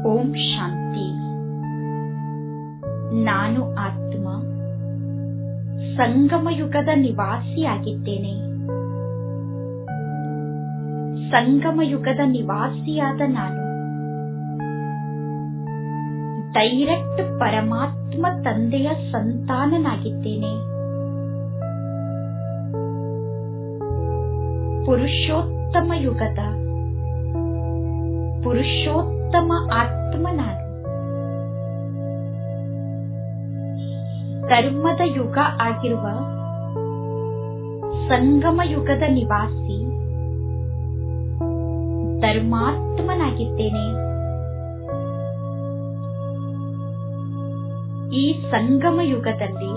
ಓಂ ಶಾಂತಿ ನಾನು ಆತ್ಮ ಸಂಗಮ ಯುಗದ ನಿವಾಸಿಯಾಗಿದ್ದೇನೆ ಸಂಗಮ ಯುಗದ ನಿವಾಸಿಯಾದ ನಾನು ಡೈರೆಕ್ಟ್ ಪರಮಾತ್ಮ ತಂದೆಯ ಸಂತಾನನಾಗಿದ್ದೇನೆ ಪುರುಷೋತ್ತಮ ಯುಗದ ಪುರುಷೋತ್ತಮ ಆತ್ಮ ನಾನು ಧರ್ಮದ ಯುಗ ಆಗಿರುವ ಸಂಗಮ ಯುಗದ ನಿವಾಸಿ ಧರ್ಮಾತ್ಮನಾಗಿದ್ದೇನೆ ಈ ಸಂಗಮ ಯುಗದಲ್ಲಿ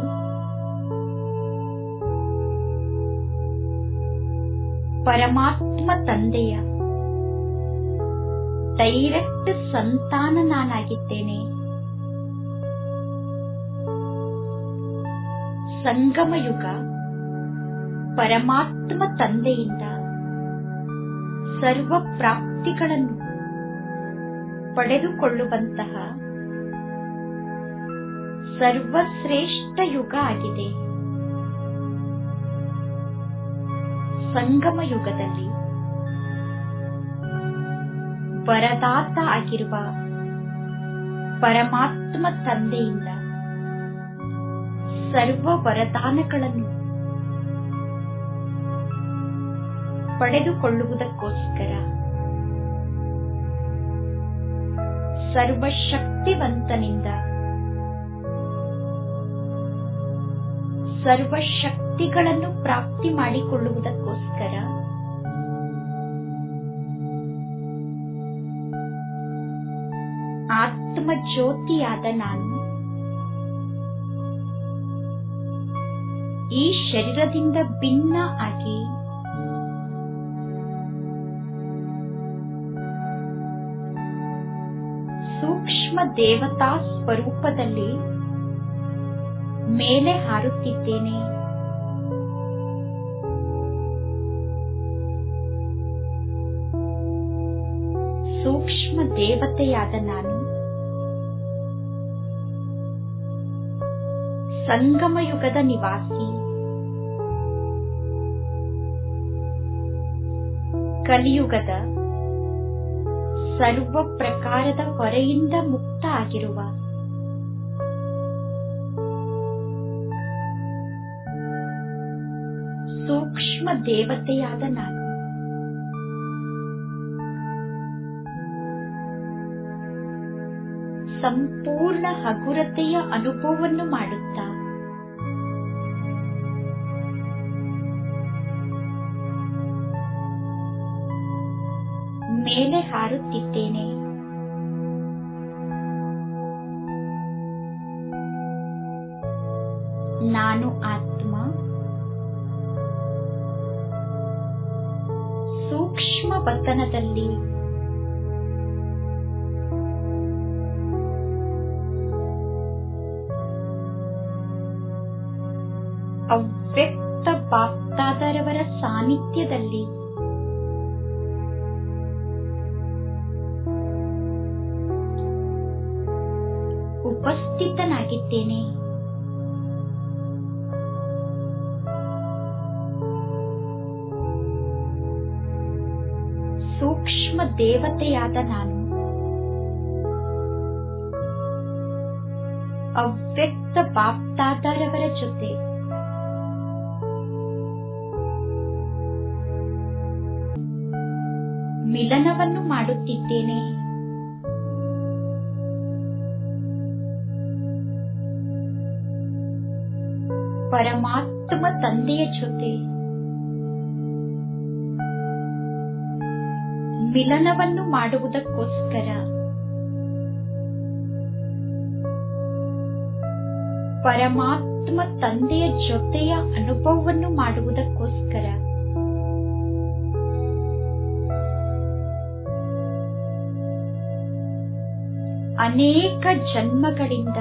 ಪರಮಾತ್ಮ ತಂದೆಯ ಡೈರೆಕ್ಟ್ ಸಂತಾನ ನಾನಾಗಿದ್ದೇನೆ ಸಂಗಮ ಯುಗ ಪರಮಾತ್ಮ ತಂದೆಯಿಂದ ಸರ್ವ ಪ್ರಾಪ್ತಿಗಳನ್ನು ಪಡೆದುಕೊಳ್ಳುವಂತಹ ಸರ್ವಶ್ರೇಷ್ಠ ಯುಗ ಆಗಿದೆ ಸಂಗಮ ಯುಗದಲ್ಲಿ ವರದಾತ ಆಗಿರುವ ಪರಮಾತ್ಮ ತಂದೆಯಿಂದ ಸರ್ವ ವರದಾನಗಳನ್ನು ಪಡೆದುಕೊಳ್ಳುವುದಕ್ಕೋಸ್ಕರ ಸರ್ವಶಕ್ತಿವಂತನಿಂದ ಸರ್ವಶಕ್ತಿಗಳನ್ನು ಪ್ರಾಪ್ತಿ ಮಾಡಿಕೊಳ್ಳುವುದಕ್ಕೋಸ್ಕರ ಆತ್ಮ ಜ್ಯೋತಿಯಾದ ನಾನು ಈ ಶರೀರದಿಂದ ಭಿನ್ನ ಆಗಿ ಸೂಕ್ಷ್ಮ ದೇವತಾ ಸ್ವರೂಪದಲ್ಲಿ ಮೇಲೆ ಹಾರುತ್ತಿದ್ದೇನೆ ಸೂಕ್ಷ್ಮ ದೇವತೆಯಾದ ನಾನು ಸಂಗಮ ಯುಗದ ನಿವಾಸಿ ಕಲಿಯುಗದ ಸರ್ವ ಪ್ರಕಾರದ ಹೊರೆಯಿಂದ ಮುಕ್ತ ಆಗಿರುವ ಸೂಕ್ಷ್ಮ ದೇವತೆಯಾದ ನಾನು ಸಂಪೂರ್ಣ ಹಗುರತೆಯ ಅನುಭವವನ್ನು ಮಾಡುತ್ತಾ ಮೇಲೆ ಹಾರುತ್ತಿದ್ದೇನೆ ನಾನು ಆತ್ಮ ಸೂಕ್ಷ್ಮ ವತನದಲ್ಲಿ ಅವ್ಯಕ್ತ ಬಾಪ್ತಾದರವರ ಸಾನ್ನಿಧ್ಯದಲ್ಲಿ ಉಪಸ್ಥಿತನಾಗಿದ್ದೇನೆ ಸೂಕ್ಷ್ಮ ದೇವತೆಯಾದ ನಾನು ಅವ್ಯಕ್ತ ಬಾಪ್ತಾದರವರ ಜೊತೆ ಮಿಲನವನ್ನು ಮಾಡುತ್ತಿದ್ದೇನೆ ಪರಮಾತ್ಮ ತಂದೆಯ ಜೊತೆ ಮಿಲನವನ್ನು ಮಾಡುವುದಕ್ಕೋಸ್ಕರ ಪರಮಾತ್ಮ ತಂದೆಯ ಜೊತೆಯ ಅನುಭವವನ್ನು ಮಾಡುವುದಕ್ಕೋಸ್ಕರ ಅನೇಕ ಜನ್ಮಗಳಿಂದ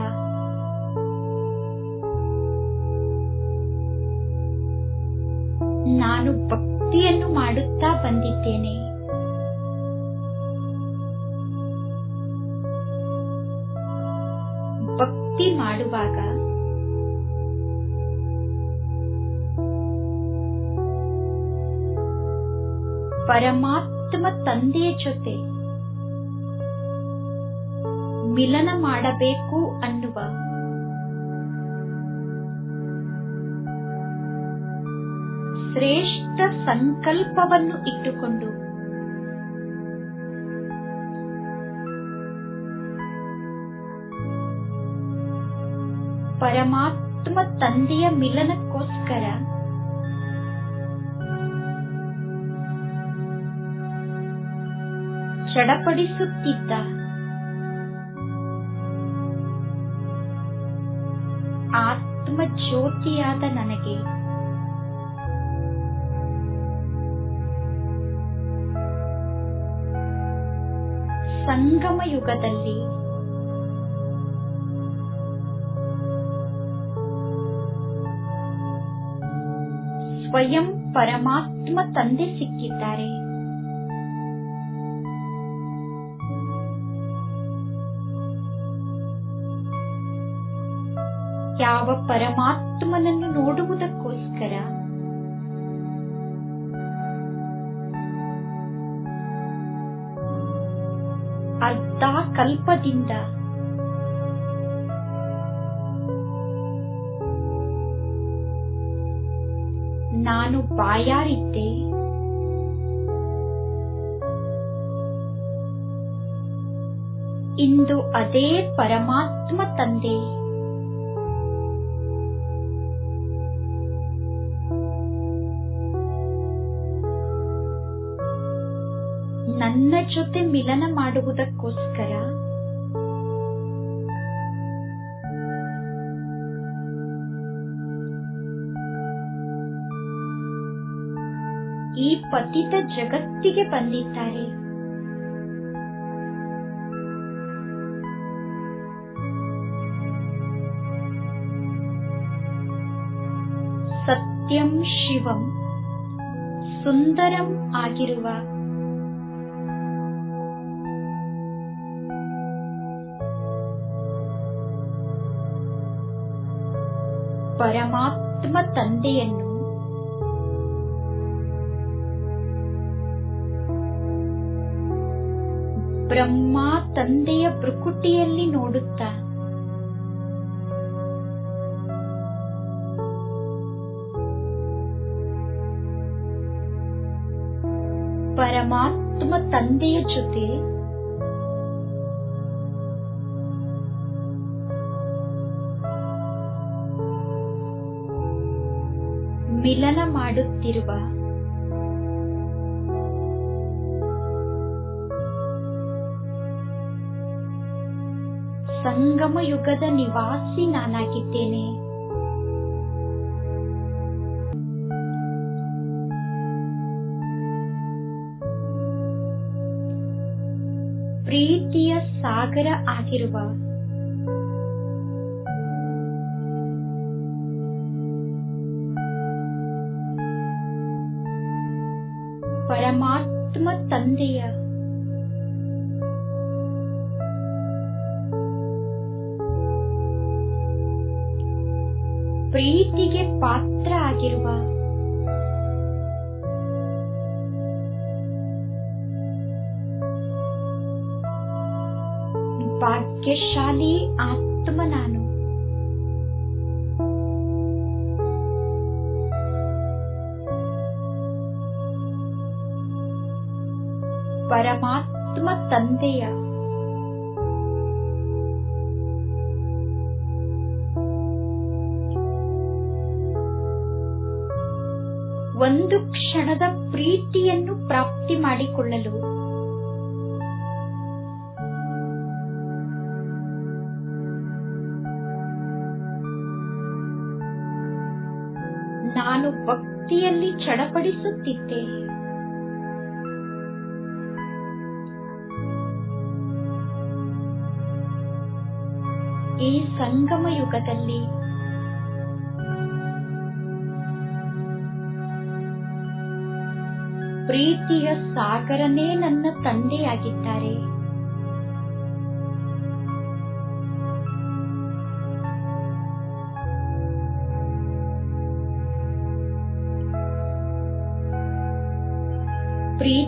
ನಾನು ಭಕ್ತಿಯನ್ನು ಮಾಡುತ್ತಾ ಬಂದಿದ್ದೇನೆ ಭಕ್ತಿ ಮಾಡುವಾಗ ಪರಮಾತ್ಮ ತಂದೆಯ ಜೊತೆ ಮಿಲನ ಮಾಡಬೇಕು ಅನ್ನುವ ಶ್ರೇಷ್ಠ ಸಂಕಲ್ಪವನ್ನು ಇಟ್ಟುಕೊಂಡು ಪರಮಾತ್ಮ ತಂದೆಯ ಮಿಲನಕ್ಕೋಸ್ಕರ ಚಡಪಡಿಸುತ್ತಿದ್ದ ಆತ್ಮ ಜ್ಯೋತಿಯಾದ ನನಗೆ ಸಂಗಮ ಯುಗದಲ್ಲಿ ಸ್ವಯಂ ಪರಮಾತ್ಮ ತಂದೆ ಸಿಕ್ಕಿದ್ದಾರೆ ಯಾವ ಪರಮಾತ್ಮನನ್ನು ನೋಡುವುದಕ್ಕೋಸ್ಕರ ಅರ್ಧ ಕಲ್ಪದಿಂದ ನಾನು ಬಾಯಾರಿದ್ದೆ ಇಂದು ಅದೇ ಪರಮಾತ್ಮ ತಂದೆ ನನ್ನ ಜೊತೆ ಮಿಲನ ಮಾಡುವುದಕ್ಕೋಸ್ಕರ ಈ ಪತಿತ ಜಗತ್ತಿಗೆ ಬಂದಿದ್ದಾರೆ ಸತ್ಯಂ ಶಿವಂ ಸುಂದರಂ ಆಗಿರುವ ಪರಮಾತ್ಮ ತಂದೆಯನ್ನು ಬ್ರಹ್ಮ ತಂದೆಯ ಭ್ರುಕುಟಿಯಲ್ಲಿ ನೋಡುತ್ತಾ ಪರಮಾತ್ಮ ತಂದೆಯ ಜೊತೆ ಮಿಲನ ಮಾಡುತ್ತಿರುವ ಸಂಗಮ ಯುಗದ ನಿವಾಸಿ ನಾನಾಗಿದ್ದೇನೆ ಪ್ರೀತಿಯ ಸಾಗರ ಆಗಿರುವ ಪರಮಾತ್ಮ ತಂದೆಯ ಪ್ರೀತಿಗೆ ಪಾತ್ರ ಆಗಿರುವ ಭಾಗ್ಯಶಾಲಿ ಆತ್ಮ ನಾನು ಪರಮಾತ್ಮ ತಂದೆಯ ಒಂದು ಕ್ಷಣದ ಪ್ರೀತಿಯನ್ನು ಪ್ರಾಪ್ತಿ ಮಾಡಿಕೊಳ್ಳಲು ನಾನು ಭಕ್ತಿಯಲ್ಲಿ ಚಡಪಡಿಸುತ್ತಿದ್ದೆ ಈ ಸಂಗಮ ಯುಗದಲ್ಲಿ ಪ್ರೀತಿಯ ಸಾಗರನೇ ನನ್ನ ತಂದೆಯಾಗಿದ್ದಾರೆ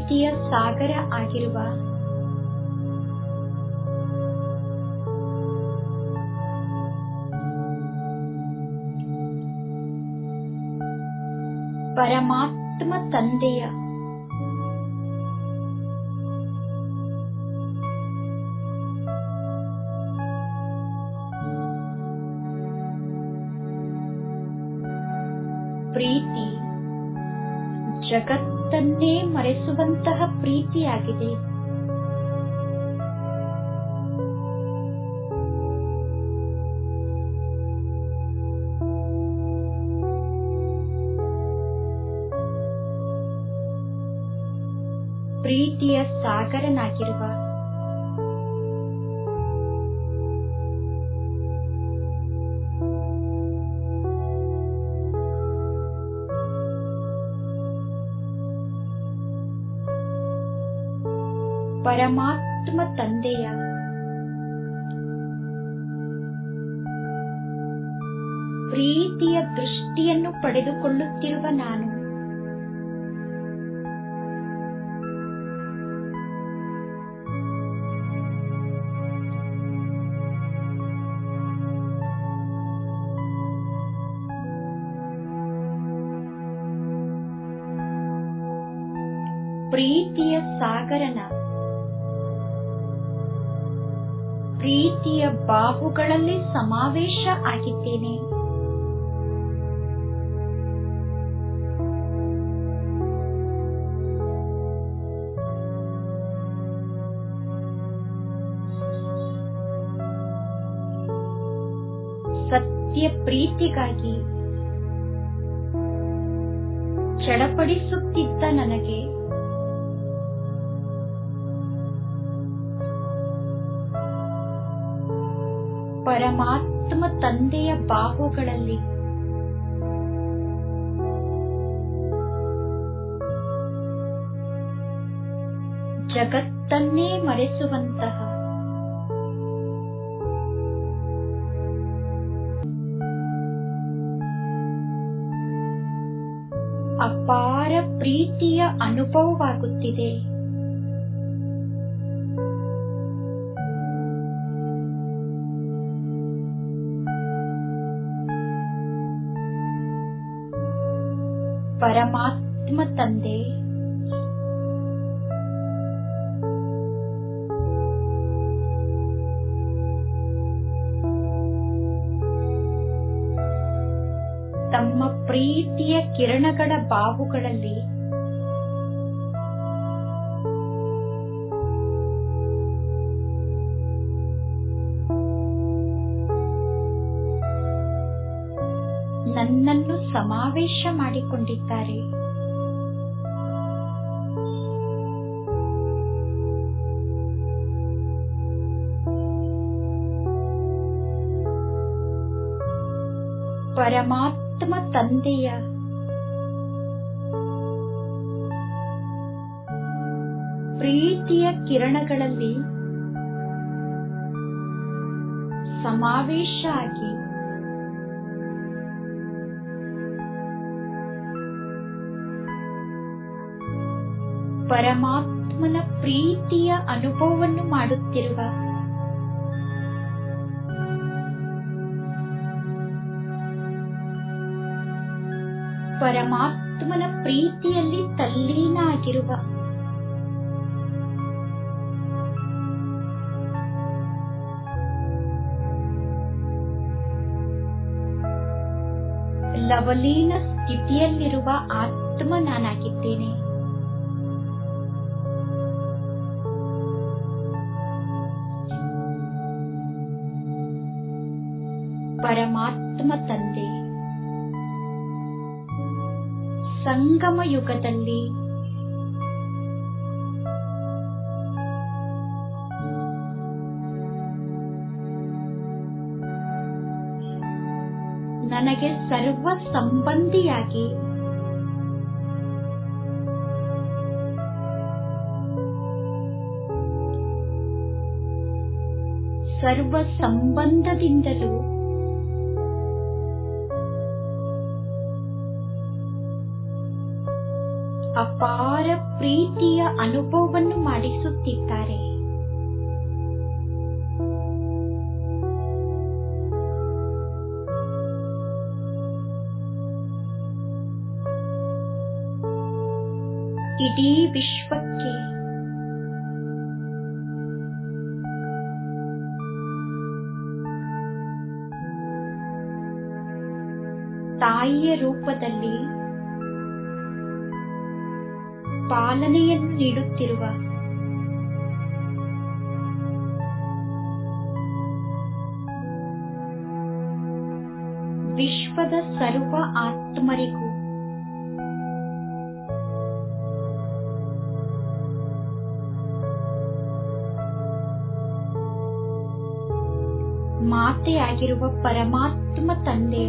ಪ್ರೀತಿಯ ಸಾಗರ ಆಗಿರುವ ಪರಮಾತ್ಮ ತಂದೆಯ ಪ್ರೀತಿ ಜಗತ್ತನ್ನೇ ಮರೆಸುವಂತಹ ಪ್ರೀತಿಯಾಗಿದೆ ಪ್ರೀತಿಯ ಸಾಗರನಾಗಿರುವ ಪರಮಾತ್ಮ ತಂದೆಯ ಪ್ರೀತಿಯ ದೃಷ್ಟಿಯನ್ನು ಪಡೆದುಕೊಳ್ಳುತ್ತಿರುವ ನಾನು ಪ್ರೀತಿಯ ಸಾಗರನ ಪ್ರೀತಿಯ ಬಾಹುಗಳಲ್ಲಿ ಸಮಾವೇಶ ಆಗಿದ್ದೇನೆ ಸತ್ಯ ಪ್ರೀತಿಗಾಗಿ ಚಡಪಡಿಸುತ್ತಿದ್ದ ನನಗೆ ಪರಮಾತ್ಮ ತಂದೆಯ ಬಾಹುಗಳಲ್ಲಿ ಜಗತ್ತನ್ನೇ ಮರೆಸುವಂತಹ ಅಪಾರ ಪ್ರೀತಿಯ ಅನುಭವವಾಗುತ್ತಿದೆ ಪರಮಾತ್ಮ ತಂದೆ ತಮ್ಮ ಪ್ರೀತಿಯ ಕಿರಣಗಳ ಬಾಹುಗಳಲ್ಲಿ ನನ್ನನ್ನು ಸಮಾವೇಶ ಮಾಡಿಕೊಂಡಿದ್ದಾರೆ ಪರಮಾತ್ಮ ತಂದೆಯ ಪ್ರೀತಿಯ ಕಿರಣಗಳಲ್ಲಿ ಸಮಾವೇಶ ಆಗಿ ಪರಮಾತ್ಮನ ಪ್ರೀತಿಯ ಅನುಭವವನ್ನು ಮಾಡುತ್ತಿರುವ ಪರಮಾತ್ಮನ ಪ್ರೀತಿಯಲ್ಲಿ ತಲ್ಲೀನ ಆಗಿರುವ ಲವಲೀನ ಸ್ಥಿತಿಯಲ್ಲಿರುವ ಆತ್ಮ ನಾನಾಗಿದ್ದೇನೆ ಪರಮಾತ್ಮ ತಂದೆ ಸಂಗಮ ಯುಗದಲ್ಲಿ ನನಗೆ ಸರ್ವ ಸಂಬಂಧಿಯಾಗಿ ಸರ್ವ ಸಂಬಂಧದಿಂದಲೂ ಅಪಾರ ಪ್ರೀತಿಯ ಅನುಭವವನ್ನು ಮಾಡಿಸುತ್ತಿದ್ದಾರೆ ಇಡೀ ವಿಶ್ವಕ್ಕೆ ತಾಯಿಯ ರೂಪದಲ್ಲಿ ಪಾಲನೆಯನ್ನು ನೀಡುತ್ತಿರುವ ವಿಶ್ವದ ಸರ್ವ ಆತ್ಮರಿಗೂ ಮಾತೆಯಾಗಿರುವ ಪರಮಾತ್ಮ ತಂದೆ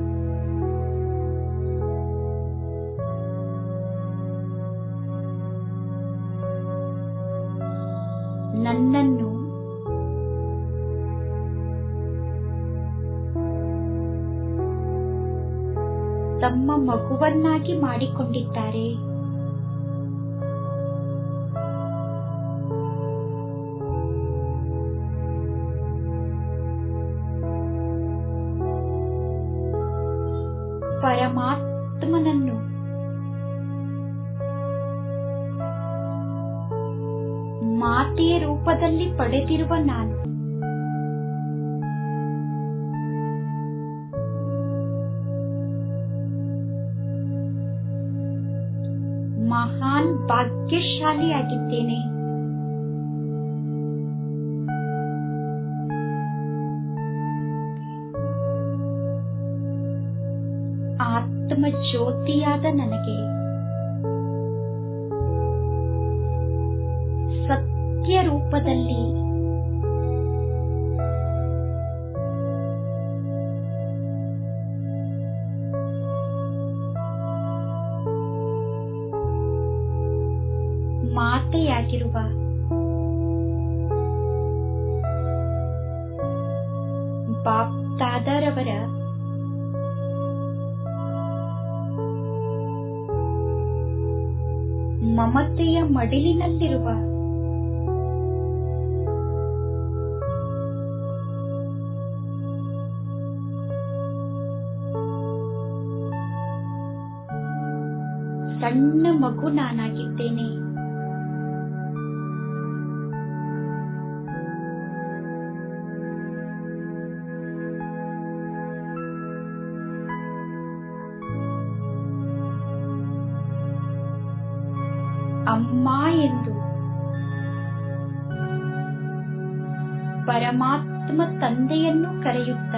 ನನ್ನನ್ನು ತಮ್ಮ ಮಗುವನ್ನಾಗಿ ಮಾಡಿಕೊಂಡಿದ್ದಾರೆ ಪರಮಾತ್ಮನನ್ನು ಮಾತೆಯ ರೂಪದಲ್ಲಿ ಪಡೆದಿರುವ ನಾನು ಮಹಾನ್ ಭಾಗ್ಯಶಾಲಿಯಾಗಿದ್ದೇನೆ ಆತ್ಮ ಜ್ಯೋತಿಯಾದ ನನಗೆ ಸತ್ಯ ರೂಪದಲ್ಲಿ ಮಾತೆಯಾಗಿರುವ ಬಾಪ್ತಾದರವರ ಮಮತೆಯ ಮಡಿಲಿನಲ್ಲಿರುವ ಸಣ್ಣ ಮಗು ನಾನಾಗಿದ್ದೇನೆ ಅಮ್ಮ ಎಂದು ಪರಮಾತ್ಮ ತಂದೆಯನ್ನು ಕರೆಯುತ್ತ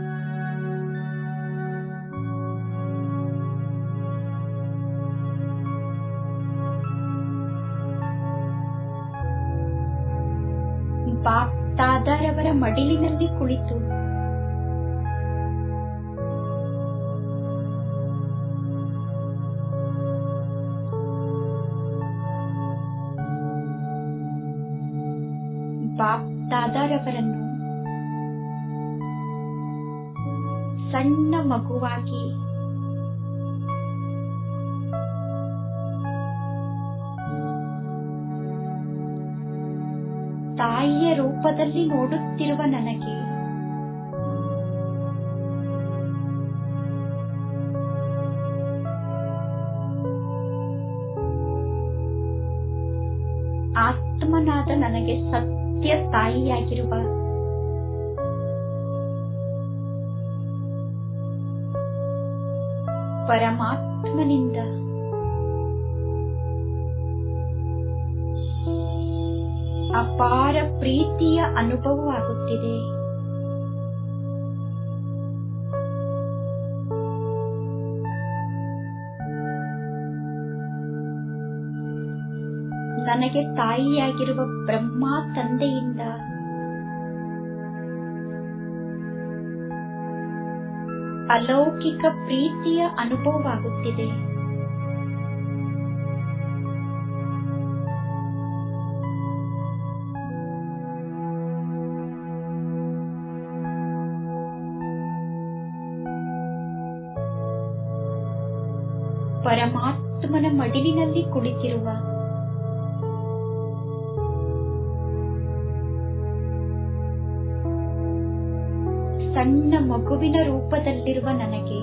ಬಾಪ್ತಾದರವರ ಮಡಿಲಿನಲ್ಲಿ ಕುಳಿತು ಬಾಪ್ತಾದರವರನ್ನು ಸಣ್ಣ ಮಗುವಾಗಿ ತಾಯಿಯ ರೂಪದಲ್ಲಿ ನೋಡುತ್ತಿರುವ ನನಗೆ ಆತ್ಮನಾದ ನನಗೆ ಸತ್ಯ ತಾಯಿಯಾಗಿರುವ ಪರಮಾತ್ಮನಿಂದ ಅಪಾರ ಪ್ರೀತಿಯ ಅನುಭವವಾಗುತ್ತಿದೆ ನನಗೆ ತಾಯಿಯಾಗಿರುವ ಬ್ರಹ್ಮ ತಂದೆಯಿಂದ ಅಲೌಕಿಕ ಪ್ರೀತಿಯ ಅನುಭವವಾಗುತ್ತಿದೆ ಪರಮಾತ್ಮ ಪರಮಾತ್ಮನ ಮಡಿಲಿನಲ್ಲಿ ಕುಳಿತಿರುವ ಸಣ್ಣ ಮಗುವಿನ ರೂಪದಲ್ಲಿರುವ ನನಗೆ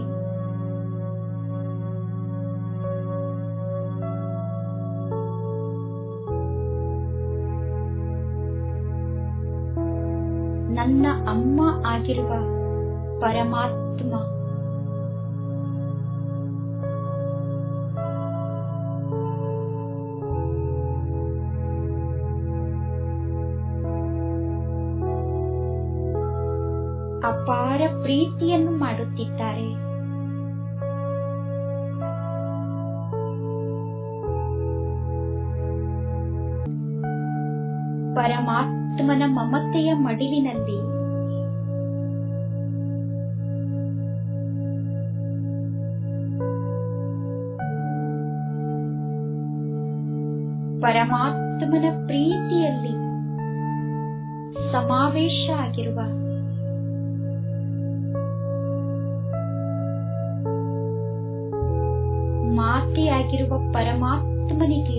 ನನ್ನ ಅಮ್ಮ ಆಗಿರುವ ಪರಮಾತ್ಮ ಅಪಾರ ಪ್ರೀತಿಯನ್ನು ಮಾಡುತ್ತಿದ್ದಾರೆ ಪರಮಾತ್ಮನ ಮಮತೆಯ ಮಡಿಲಿನಲ್ಲಿ ಪರಮಾತ್ಮನ ಪ್ರೀತಿಯಲ್ಲಿ ಸಮಾವೇಶ ಆಗಿರುವ ಮಾತೆಯಾಗಿರುವ ಪರಮಾತ್ಮನಿಗೆ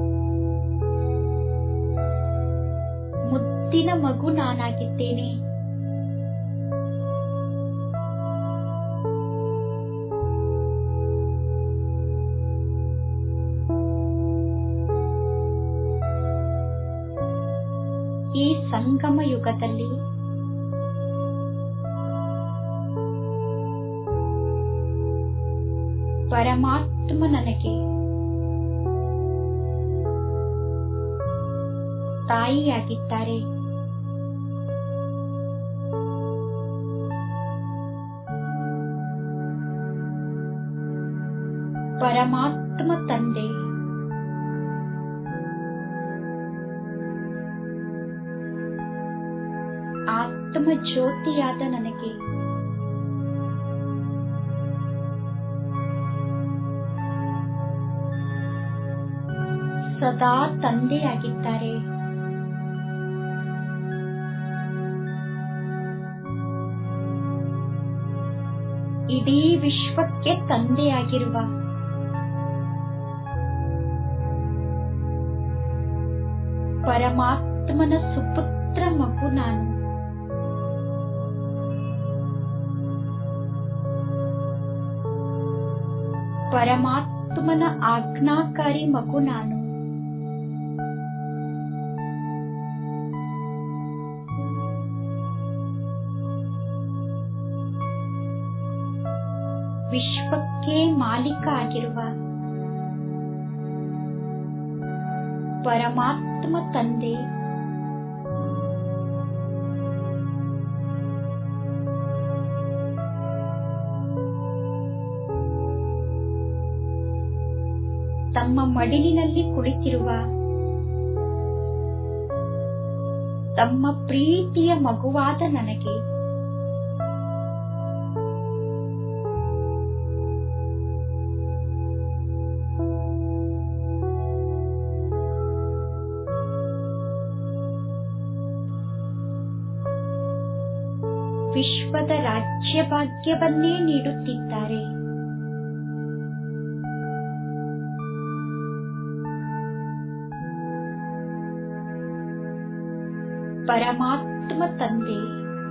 ಮುದ್ದಿನ ಮಗು ನಾನಾಗಿದ್ದೇನೆ ಈ ಸಂಗಮ ಯುಗದಲ್ಲಿ ಪರಮಾತ್ಮ ನನಗೆ ತಾಯಿಯಾಗಿದ್ದಾರೆ ಪರಮಾತ್ಮ ತಂದೆ ಆತ್ಮ ಜ್ಯೋತಿಯಾದ ನನಗೆ ಸದಾ ತಂದೆಯಾಗಿದ್ದಾರೆ ಇಡೀ ವಿಶ್ವಕ್ಕೆ ತಂದೆಯಾಗಿರುವ ಪರಮಾತ್ಮನ ಸುಪುತ್ರ ಮಗು ನಾನು ಪರಮಾತ್ಮನ ಆಜ್ಞಾಕಾರಿ ಮಗು ನಾನು ವಿಶ್ವಕ್ಕೆ ಮಾಲೀಕ ಆಗಿರುವ ಪರಮಾತ್ಮ ತಂದೆ ತಮ್ಮ ಮಡಿಲಿನಲ್ಲಿ ಕುಳಿತಿರುವ ತಮ್ಮ ಪ್ರೀತಿಯ ಮಗುವಾದ ನನಗೆ ವಿಶ್ವದ ರಾಜ್ಯ ಭಾಗ್ಯವನ್ನೇ ನೀಡುತ್ತಿದ್ದಾರೆ ಪರಮಾತ್ಮ ತಂದೆ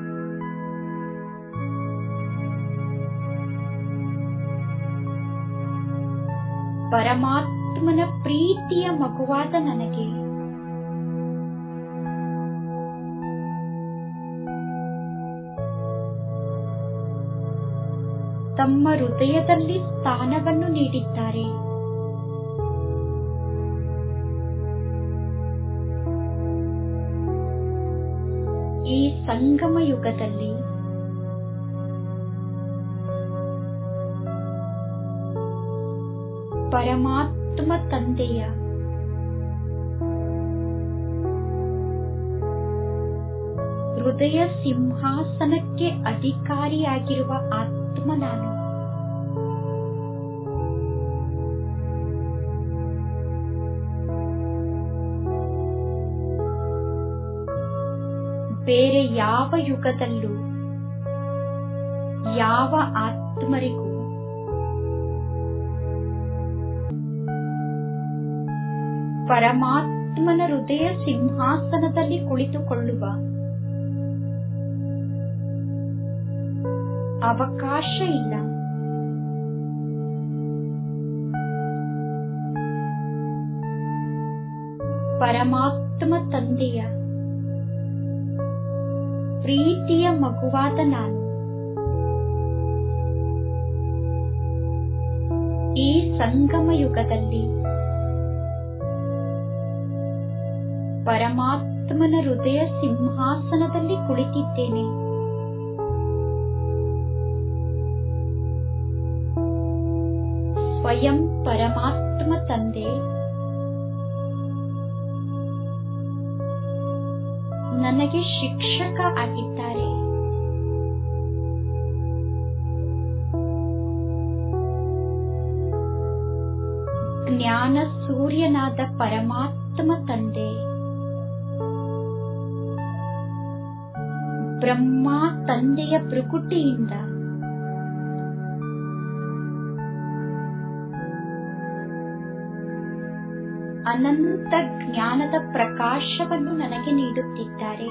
ಪರಮಾತ್ಮನ ಪ್ರೀತಿಯ ಮಗುವಾದ ನನಗೆ ತಮ್ಮ ಹೃದಯದಲ್ಲಿ ಸ್ಥಾನವನ್ನು ನೀಡಿದ್ದಾರೆ ಈ ಸಂಗಮ ಯುಗದಲ್ಲಿ ಪರಮಾತ್ಮ ತಂದೆಯ ಹೃದಯ ಸಿಂಹಾಸನಕ್ಕೆ ಅಧಿಕಾರಿಯಾಗಿರುವ ಆತ್ಮ ನಾನು ಬೇರೆ ಯಾವ ಯುಗದಲ್ಲೂ ಯಾವ ಆತ್ಮರಿಗೂ ಪರಮಾತ್ಮನ ಹೃದಯ ಸಿಂಹಾಸನದಲ್ಲಿ ಕುಳಿತುಕೊಳ್ಳುವ ಅವಕಾಶ ಇಲ್ಲ ಪರಮಾತ್ಮ ತಂದೆಯ ಪ್ರೀತಿಯ ಮಗುವಾದ ನಾನು ಈ ಸಂಗಮ ಯುಗದಲ್ಲಿ ಪರಮಾತ್ಮನ ಹೃದಯ ಸಿಂಹಾಸನದಲ್ಲಿ ಕುಳಿತಿದ್ದೇನೆ ಸ್ವಯಂ ಪರಮಾತ್ಮ ತಂದೆ ನನಗೆ ಶಿಕ್ಷಕ ಆಗಿದ್ದಾರೆ ಜ್ಞಾನ ಸೂರ್ಯನಾದ ಪರಮಾತ್ಮ ತಂದೆ ಬ್ರಹ್ಮ ತಂದೆಯ ಭೃಕುಟಿಯಿಂದ ಅನಂತ ಜ್ಞಾನದ ಪ್ರಕಾಶವನ್ನು ನನಗೆ ನೀಡುತ್ತಿದ್ದಾರೆ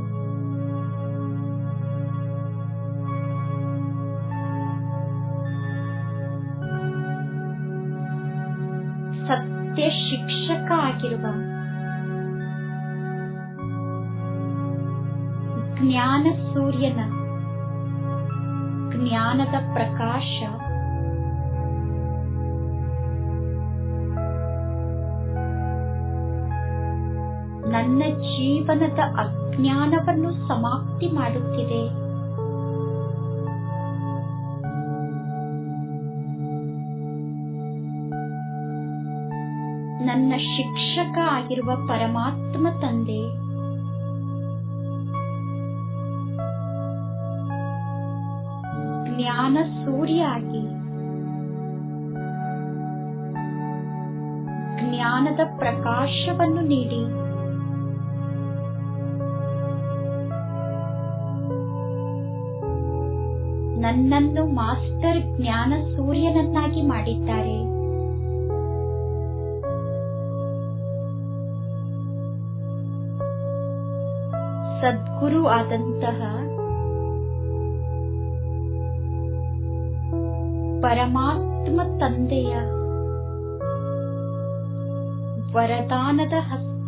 ಸತ್ಯ ಶಿಕ್ಷಕ ಆಗಿರುವ ಜ್ಞಾನ ಸೂರ್ಯನ ಜ್ಞಾನದ ಪ್ರಕಾಶ ನನ್ನ ಜೀವನದ ಅಜ್ಞಾನವನ್ನು ಸಮಾಪ್ತಿ ಮಾಡುತ್ತಿದೆ ನನ್ನ ಶಿಕ್ಷಕ ಆಗಿರುವ ಪರಮಾತ್ಮ ತಂದೆ ಜ್ಞಾನ ಸೂರ್ಯ ಆಗಿ ಜ್ಞಾನದ ಪ್ರಕಾಶವನ್ನು ನೀಡಿ ನನ್ನನ್ನು ಮಾಸ್ಟರ್ ಜ್ಞಾನ ಸೂರ್ಯನನ್ನಾಗಿ ಮಾಡಿದ್ದಾರೆ ಸದ್ಗುರು ಆದಂತಹ ಪರಮಾತ್ಮ ತಂದೆಯ ವರದಾನದ ಹಸ್ತ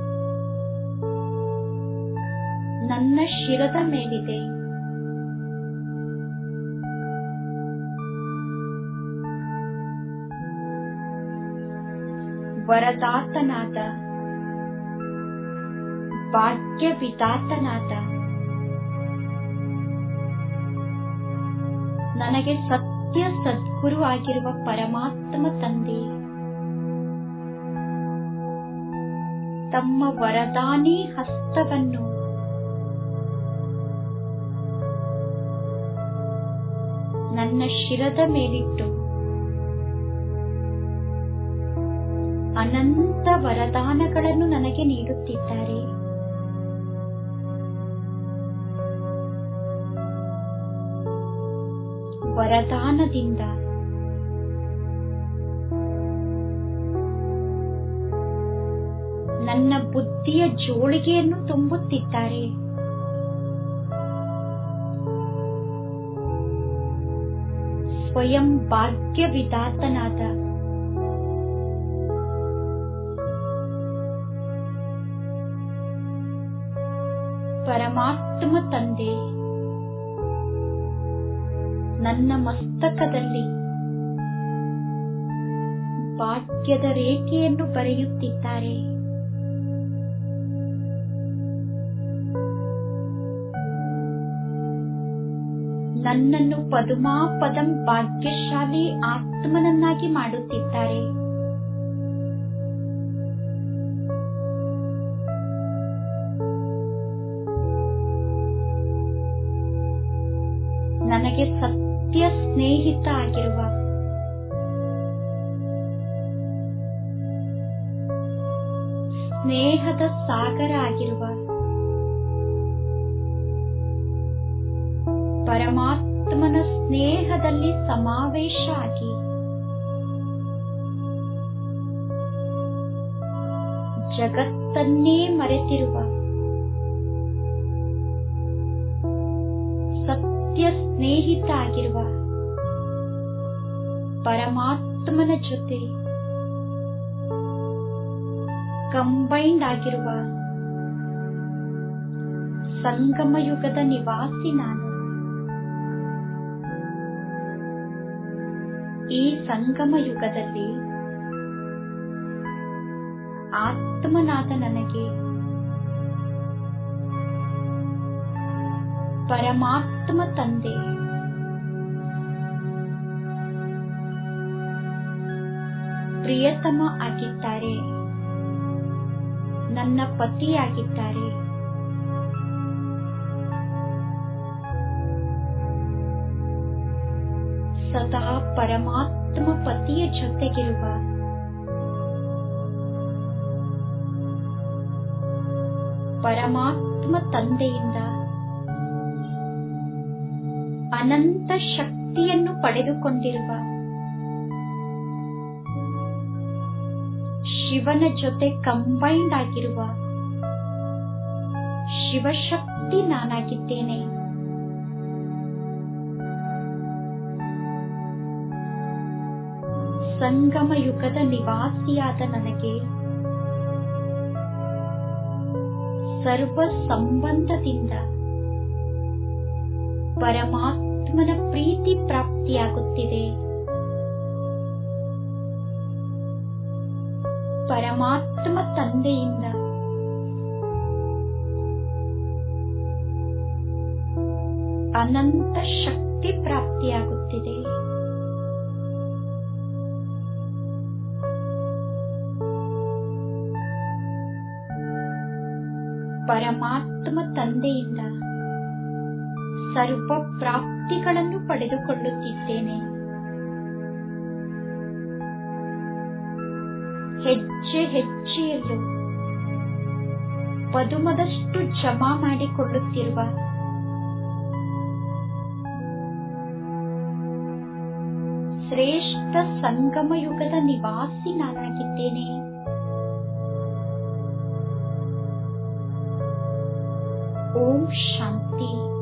ನನ್ನ ಶಿರದ ಮೇಲಿದೆ ವರದಾತನಾದ ಭಾಗ್ಯ ವಿಧಾತನಾದ ನನಗೆ ಸತ್ಯ ಸದ್ಗುರು ಆಗಿರುವ ಪರಮಾತ್ಮ ತಂದೆ ತಮ್ಮ ವರದಾನಿ ಹಸ್ತವನ್ನು ನನ್ನ ಶಿರದ ಮೇಲಿಟ್ಟು ಅನಂತ ವರದಾನಗಳನ್ನು ನನಗೆ ನೀಡುತ್ತಿದ್ದಾರೆ ವರದಾನದಿಂದ ನನ್ನ ಬುದ್ಧಿಯ ಜೋಳಿಗೆಯನ್ನು ತುಂಬುತ್ತಿದ್ದಾರೆ ಸ್ವಯಂ ಭಾಗ್ಯ ವಿಧಾತನಾದ ಪರಮಾತ್ಮ ತಂದೆ ನನ್ನ ಮಸ್ತಕದಲ್ಲಿ ಭಾಗ್ಯದ ರೇಖೆಯನ್ನು ಬರೆಯುತ್ತಿದ್ದಾರೆ ನನ್ನನ್ನು ಪದುಮಾ ಪದಂ ಭಾಗ್ಯಶಾಲಿ ಆತ್ಮನನ್ನಾಗಿ ಮಾಡುತ್ತಿದ್ದಾರೆ ನನಗೆ ಸತ್ಯ ಸ್ನೇಹಿತ ಆಗಿರುವ ಸ್ನೇಹದ ಸಾಗರ ಆಗಿರುವ ಪರಮಾತ್ಮನ ಸ್ನೇಹದಲ್ಲಿ ಸಮಾವೇಶ ಆಗಿ ಜಗತ್ತನ್ನೇ ಮರೆತಿರುವ ಸತ್ಯ ಸ್ನೇಹಿತ ಆಗಿರುವ ಪರಮಾತ್ಮನ ಜೊತೆ ಕಂಬೈಂಡ್ ಆಗಿರುವ ಸಂಗಮ ಯುಗದ ನಿವಾಸಿ ನಾನು ಈ ಸಂಗಮ ಯುಗದಲ್ಲಿ ಆತ್ಮನಾದ ನನಗೆ ಪರಮಾತ್ಮ ತಂದೆ ಪ್ರಿಯತಮ ಆಗಿದ್ದಾರೆ ನನ್ನ ಪತಿಯಾಗಿದ್ದಾರೆ ಸದಾ ಪರಮಾತ್ಮ ಪತಿಯ ಜೊತೆಗಿರುವ ಪರಮಾತ್ಮ ತಂದೆಯಿಂದ ಅನಂತ ಶಕ್ತಿಯನ್ನು ಪಡೆದುಕೊಂಡಿರುವ ಶಿವನ ಜೊತೆ ಕಂಬೈಂಡ್ ಆಗಿರುವ ಶಿವಶಕ್ತಿ ನಾನಾಗಿದ್ದೇನೆ ಸಂಗಮ ಯುಗದ ನಿವಾಸಿಯಾದ ನನಗೆ ಸರ್ವ ಸಂಬಂಧದಿಂದ ಪರಮಾತ್ಮನ ಪ್ರೀತಿ ಪ್ರಾಪ್ತಿಯಾಗುತ್ತಿದೆ ಪರಮಾತ್ಮ ತಂದೆಯಿಂದ ಅನಂತ ಶಕ್ತಿ ಪ್ರಾಪ್ತಿಯಾಗುತ್ತಿದೆ ಪರಮಾತ್ಮ ತಂದೆಯಿಂದ ಸರ್ವ ಪ್ರಾಪ್ತಿಗಳನ್ನು ಪಡೆದುಕೊಳ್ಳುತ್ತಿದ್ದೇನೆ ಹೆಜ್ಜೆ ಹೆಜ್ಜೆಯಲ್ಲೂ ಪದುಮದಷ್ಟು ಜಮಾ ಮಾಡಿಕೊಳ್ಳುತ್ತಿರುವ ಶ್ರೇಷ್ಠ ಸಂಗಮ ಯುಗದ ನಿವಾಸಿ ನಾನಾಗಿದ್ದೇನೆ ಓಂ ಶಾಂತಿ